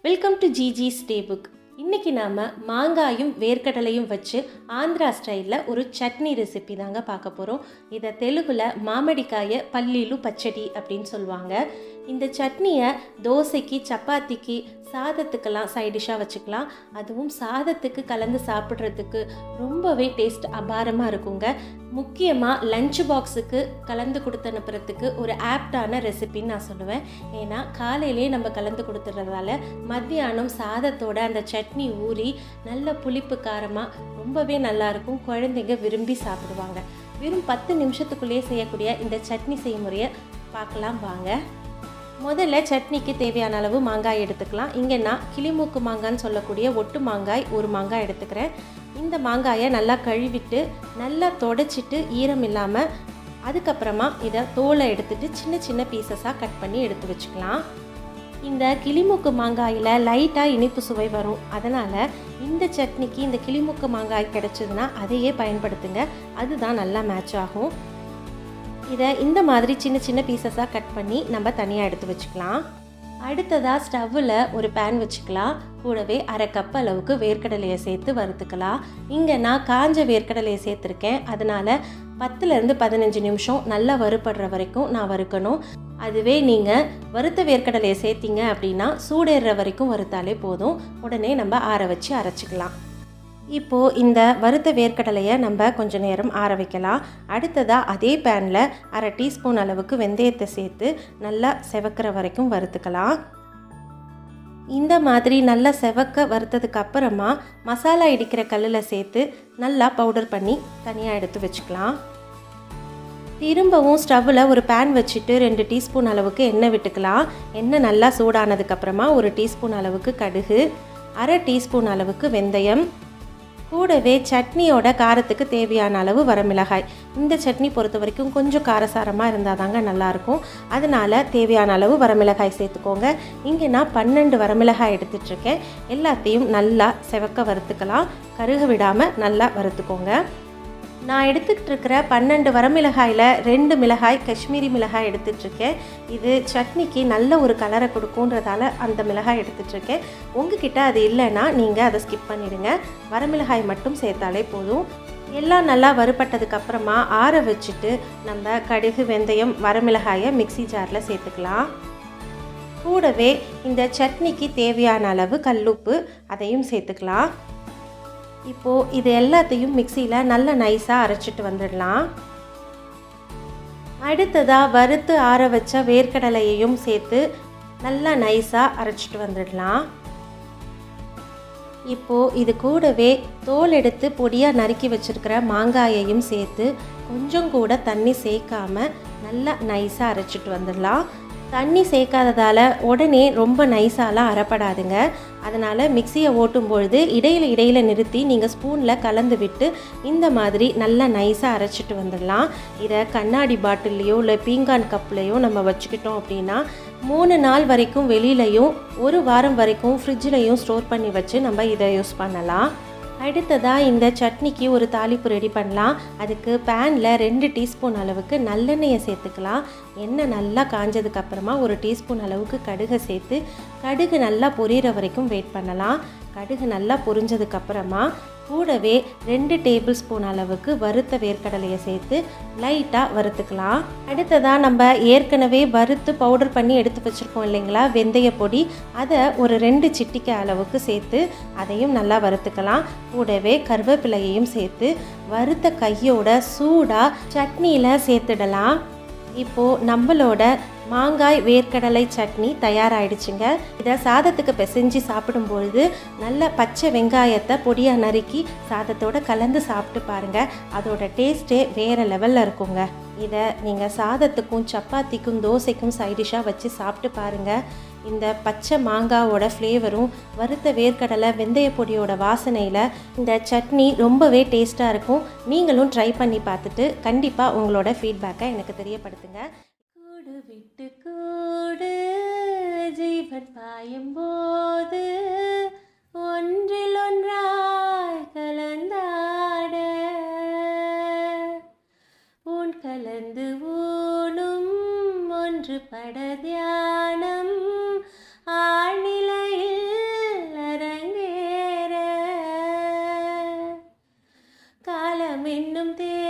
welcome to GG stay book இன்றைக்கி நாம் மாங்காயும் வேர்க்கடலையும் வச்சு ஆந்திரா ஸ்டைலில் ஒரு சட்னி ரெசிபி தாங்க பார்க்க போகிறோம் இதை தெலுங்குல மாமடிக்காய பல்லிலு பச்சடி அப்படின்னு சொல்லுவாங்க இந்த சட்னியை தோசைக்கு சப்பாத்திக்கு சாதத்துக்கெல்லாம் சைட் டிஷ்ஷாக வச்சுக்கலாம் அதுவும் சாதத்துக்கு கலந்து சாப்பிட்றதுக்கு ரொம்பவே டேஸ்ட் அபாரமாக இருக்குங்க முக்கியமாக லஞ்ச் பாக்ஸுக்கு கலந்து கொடுத்து அனுப்புறதுக்கு ஒரு ஆப்டான ரெசிபின்னு நான் சொல்லுவேன் ஏன்னா காலையிலே நம்ம கலந்து கொடுத்துறதால மத்தியானம் சாதத்தோட அந்த சட்னி ஊறி நல்ல புளிப்பு காரமாக ரொம்பவே நல்லாயிருக்கும் குழந்தைங்க விரும்பி சாப்பிடுவாங்க வெறும் பத்து நிமிஷத்துக்குள்ளேயே செய்யக்கூடிய இந்த சட்னி செய்முறையை பார்க்கலாம் வாங்க முதல்ல சட்னிக்கு தேவையான அளவு மாங்காய் எடுத்துக்கலாம் இங்கே நான் கிளிமூக்கு மாங்கான்னு சொல்லக்கூடிய ஒட்டு மாங்காய் ஒரு மாங்காய் எடுத்துக்கிறேன் இந்த மாங்காயை நல்லா கழுவிட்டு நல்லா தொடச்சிட்டு ஈரம் இல்லாமல் அதுக்கப்புறமா இதை தோலை எடுத்துட்டு சின்ன சின்ன பீசஸாக கட் பண்ணி எடுத்து வச்சுக்கலாம் இந்த கிளிமூக்கு மாங்காயில் லைட்டாக இனிப்பு சுவை வரும் அதனால் இந்த சட்னிக்கு இந்த கிளிமூக்கு மாங்காய் கிடச்சதுன்னா அதையே பயன்படுத்துங்க அதுதான் நல்லா மேட்ச் ஆகும் இதை இந்த மாதிரி சின்ன சின்ன பீசஸாக கட் பண்ணி நம்ம தனியாக எடுத்து வச்சுக்கலாம் அடுத்ததாக ஸ்டவ்வில் ஒரு பேன் வச்சுக்கலாம் கூடவே அரை கப் அளவுக்கு வேர்க்கடலையை சேர்த்து வறுத்துக்கலாம் இங்கே நான் காஞ்ச வேர்க்கடலையை சேர்த்துருக்கேன் அதனால் பத்துலேருந்து பதினஞ்சு நிமிஷம் நல்லா வறுபடுற வரைக்கும் நான் வறுக்கணும் அதுவே நீங்கள் வறுத்த வேர்க்கடலையை சேர்த்திங்க அப்படின்னா சூடேறுற வரைக்கும் வறுத்தாலே போதும் உடனே நம்ம ஆற வச்சு அரைச்சிக்கலாம் இப்போது இந்த வறுத்த வேர்க்கடலையை நம்ம கொஞ்சம் நேரம் ஆற வைக்கலாம் அடுத்ததாக அதே பேனில் அரை டீஸ்பூன் அளவுக்கு வெந்தயத்தை சேர்த்து நல்லா செவக்கிற வரைக்கும் வறுத்துக்கலாம் இந்த மாதிரி நல்லா செவக்க வறுத்ததுக்கு அப்புறமா மசாலா இடிக்கிற கல்லில் சேர்த்து நல்லா பவுடர் பண்ணி தனியாக எடுத்து வச்சுக்கலாம் திரும்பவும் ஸ்டவ்வில் ஒரு பேன் வச்சுட்டு ரெண்டு டீஸ்பூன் அளவுக்கு எண்ணெய் விட்டுக்கலாம் எண்ணெய் நல்லா சூடானதுக்கப்புறமா ஒரு டீஸ்பூன் அளவுக்கு கடுகு அரை டீஸ்பூன் அளவுக்கு வெந்தயம் கூடவே சட்னியோட காரத்துக்கு தேவையான அளவு வரமிளகாய் இந்த சட்னி பொறுத்த வரைக்கும் கொஞ்சம் காரசாரமாக இருந்தால் தாங்க நல்லாயிருக்கும் அதனால் தேவையான அளவு வரமிளகாய் சேர்த்துக்கோங்க இங்கே நான் பன்னெண்டு வரமிளகாய் எடுத்துட்ருக்கேன் எல்லாத்தையும் நல்லா செவக்க வறுத்துக்கலாம் கருக விடாமல் நல்லா வறுத்துக்கோங்க நான் எடுத்துக்கிட்டு இருக்கிற பன்னெண்டு வரமிளகாயில் ரெண்டு மிளகாய் காஷ்மீரி மிளகாய் எடுத்துட்ருக்கேன் இது சட்னிக்கு நல்ல ஒரு கலரை கொடுக்குன்றதால அந்த மிளகாய் எடுத்துட்ருக்கேன் உங்ககிட்ட அது இல்லைன்னா நீங்கள் அதை ஸ்கிப் பண்ணிடுங்க வரமிளகாய் மட்டும் சேர்த்தாலே போதும் எல்லாம் நல்லா வறுபட்டதுக்கு அப்புறமா ஆற வச்சுட்டு நம்ம கடுகு வெந்தயம் வரமிளகாயை மிக்சி ஜாரில் சேர்த்துக்கலாம் கூடவே இந்த சட்னிக்கு தேவையான அளவு கல்லுப்பு அதையும் சேர்த்துக்கலாம் இப்போது இது எல்லாத்தையும் மிக்சியில் நல்ல நைஸாக அரைச்சிட்டு வந்துடலாம் அடுத்ததாக வறுத்து ஆற வச்ச வேர்க்கடலையையும் சேர்த்து நல்லா நைஸாக அரைச்சிட்டு வந்துடலாம் இப்போது இது கூடவே தோல் எடுத்து பொடியாக நறுக்கி வச்சுருக்கிற மாங்காயையும் சேர்த்து கொஞ்சம் கூட தண்ணி சேர்க்காம நல்லா நைஸாக அரைச்சிட்டு வந்துடலாம் தண்ணி சேர்க்காததால் உடனே ரொம்ப நைஸாலாம் அரைப்படாதுங்க அதனால் மிக்சியை ஓட்டும் பொழுது இடையில இடையில நிறுத்தி நீங்கள் ஸ்பூனில் கலந்து விட்டு இந்த மாதிரி நல்லா நைஸாக அரைச்சிட்டு வந்துடலாம் இதை கண்ணாடி பாட்டில்லையோ இல்லை பீங்கான் கப்லேயோ நம்ம வச்சுக்கிட்டோம் அப்படின்னா மூணு நாள் வரைக்கும் வெளியிலையும் ஒரு வாரம் வரைக்கும் ஃப்ரிட்ஜ்லையும் ஸ்டோர் பண்ணி வச்சு நம்ம இதை யூஸ் பண்ணலாம் அடுத்ததாக இந்த சட்னிக்கு ஒரு தாளிப்பு ரெடி பண்ணலாம் அதுக்கு பேனில் ரெண்டு டீஸ்பூன் அளவுக்கு நல்லெண்ணெயை சேர்த்துக்கலாம் எண்ணெய் நல்லா காஞ்சதுக்கப்புறமா ஒரு டீஸ்பூன் அளவுக்கு கடுகை சேர்த்து கடுகு நல்லா பொரியிற வரைக்கும் வெயிட் பண்ணலாம் கடுகு நல்லா பொரிஞ்சதுக்கப்புறமா கூடவே ரெண்டு டேபிள் ஸ்பூன் அளவுக்கு வறுத்த வேர்க்கடலையை சேர்த்து லைட்டாக வறுத்துக்கலாம் அடுத்ததாக நம்ம ஏற்கனவே வறுத்து பவுடர் பண்ணி எடுத்து வச்சுருக்கோம் இல்லைங்களா வெந்தய பொடி அதை ஒரு ரெண்டு சிட்டிக்கை அளவுக்கு சேர்த்து அதையும் நல்லா வறுத்துக்கலாம் கூடவே கருவேப்பிலையையும் சேர்த்து வறுத்த கையோட சூடாக சட்னியில் சேர்த்துடலாம் இப்போது நம்மளோட மாங்காய் வேர்க்கடலை சட்னி தயாராகிடுச்சுங்க இதை சாதத்துக்கு பிசைஞ்சு சாப்பிடும்பொழுது நல்ல பச்சை வெங்காயத்தை பொடியாக நறுக்கி சாதத்தோடு கலந்து சாப்பிட்டு பாருங்கள் அதோட டேஸ்ட்டே வேறு லெவலில் இருக்குங்க இதை நீங்கள் சாதத்துக்கும் சப்பாத்திக்கும் தோசைக்கும் சைடிஷாக வச்சு சாப்பிட்டு பாருங்கள் இந்த பச்சை மாங்காவோட ஃப்ளேவரும் வறுத்த வேர்க்கடலை வெந்தய பொடியோட வாசனையில் இந்த சட்னி ரொம்பவே டேஸ்ட்டாக இருக்கும் நீங்களும் ட்ரை பண்ணி பார்த்துட்டு கண்டிப்பாக உங்களோட ஃபீட்பேக்கை எனக்கு தெரியப்படுத்துங்க கூடு விட்டு கூடு ஜீவன் பாயும் போது ஒன்றில் ஒன்றாய் கலந்தாட உன் கலந்து ஊனும் ஒன்று பட தியானம் ஆழ்நிலையில் என்னும் தேவ